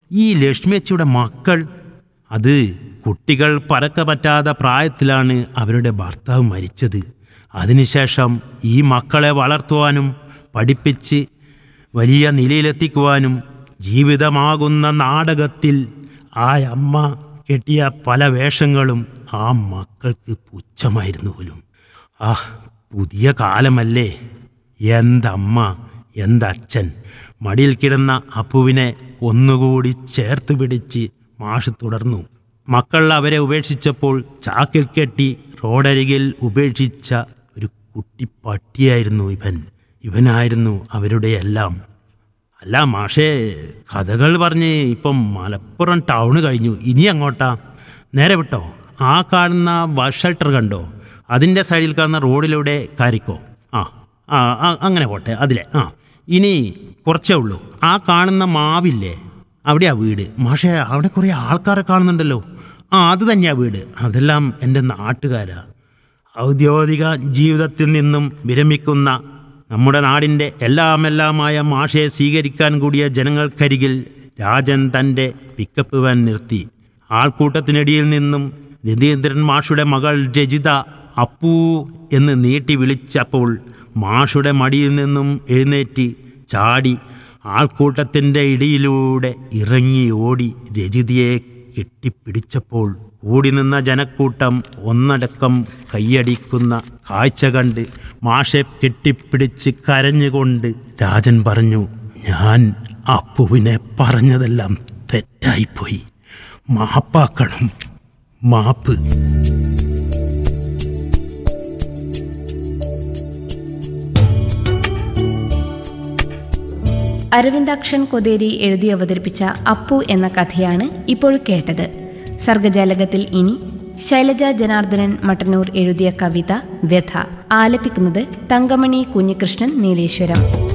ഈ ലക്ഷ്മിയച്ചിയുടെ മക്കൾ അത് കുട്ടികൾ പറക്ക പറ്റാത്ത പ്രായത്തിലാണ് അവരുടെ ഭർത്താവ് മരിച്ചത് അതിനുശേഷം ഈ മക്കളെ വളർത്തുവാനും പഠിപ്പിച്ച് വലിയ നിലയിലെത്തിക്കുവാനും ജീവിതമാകുന്ന നാടകത്തിൽ ആ അമ്മ കെട്ടിയ പല വേഷങ്ങളും ആ മക്കൾക്ക് പുച്ഛമായിരുന്നു പോലും ആ പുതിയ കാലമല്ലേ എന്തമ്മ എന്തച്ഛൻ മടിയിൽ കിടന്ന അപ്പുവിനെ ഒന്നുകൂടി ചേർത്ത് പിടിച്ച് മാഷ് തുടർന്നു മക്കൾ അവരെ ഉപേക്ഷിച്ചപ്പോൾ ചാക്കിൽ കെട്ടി റോഡരികിൽ ഉപേക്ഷിച്ച ഒരു കുട്ടി പട്ടിയായിരുന്നു ഇവൻ ഇവനായിരുന്നു അവരുടെ എല്ലാം അല്ല മാഷേ കഥകൾ പറഞ്ഞ് ഇപ്പം മലപ്പുറം ടൗണ് കഴിഞ്ഞു ഇനി അങ്ങോട്ടാ നേരെ വിട്ടോ ആ കാണുന്ന ബസ് ഷെൽട്ടർ കണ്ടോ അതിൻ്റെ സൈഡിൽ കാണുന്ന റോഡിലൂടെ കയറിക്കോ ആ ആ ആ, അങ്ങനെ പോട്ടെ അതിലെ ആ ഇനി കുറച്ചേ ഉള്ളൂ ആ കാണുന്ന മാവില്ലേ അവിടെയാ വീട് മാഷേ അവിടെ കുറേ ആൾക്കാരെ കാണുന്നുണ്ടല്ലോ ആ അത് തന്നെയാ വീട് അതെല്ലാം എൻ്റെ നാട്ടുകാരാ ഔദ്യോഗിക ജീവിതത്തിൽ നിന്നും വിരമിക്കുന്ന നമ്മുടെ നാടിൻ്റെ എല്ലാമെല്ലാമായ മാഷയെ സ്വീകരിക്കാൻ കൂടിയ ജനങ്ങൾക്കരികിൽ രാജൻ തൻ്റെ പിക്കപ്പ് വാൻ നിർത്തി ആൾക്കൂട്ടത്തിനിടയിൽ നിന്നും രതീന്ദ്രൻ മാഷുടെ മകൾ രജിത അപ്പൂ എന്ന് നീട്ടി വിളിച്ചപ്പോൾ മാഷുടെ മടിയിൽ നിന്നും എഴുന്നേറ്റ് ചാടി ആൾക്കൂട്ടത്തിൻ്റെ ഇടയിലൂടെ ഇറങ്ങി ഓടി രജിതയെ കെട്ടിപ്പിടിച്ചപ്പോൾ കൂടി നിന്ന ജനക്കൂട്ടം ഒന്നടക്കം കൈയടിക്കുന്ന കാഴ്ച കണ്ട് മാഷെ കെട്ടിപ്പിടിച്ച് കരഞ്ഞുകൊണ്ട് രാജൻ പറഞ്ഞു ഞാൻ അപ്പുവിനെ പറഞ്ഞതെല്ലാം തെറ്റായിപ്പോയി മാപ്പാക്കണം മാപ്പ് അരവിന്ദാക്ഷൻ കൊതേരി എഴുതി അവതരിപ്പിച്ച അപ്പു എന്ന കഥയാണ് ഇപ്പോൾ കേട്ടത് സർഗജാലകത്തിൽ ഇനി ശൈലജ ജനാർദ്ദനൻ മട്ടന്നൂർ എഴുതിയ കവിത വ്യഥ ആലപിക്കുന്നത് തങ്കമണി കുഞ്ഞികൃഷ്ണൻ നീലേശ്വരം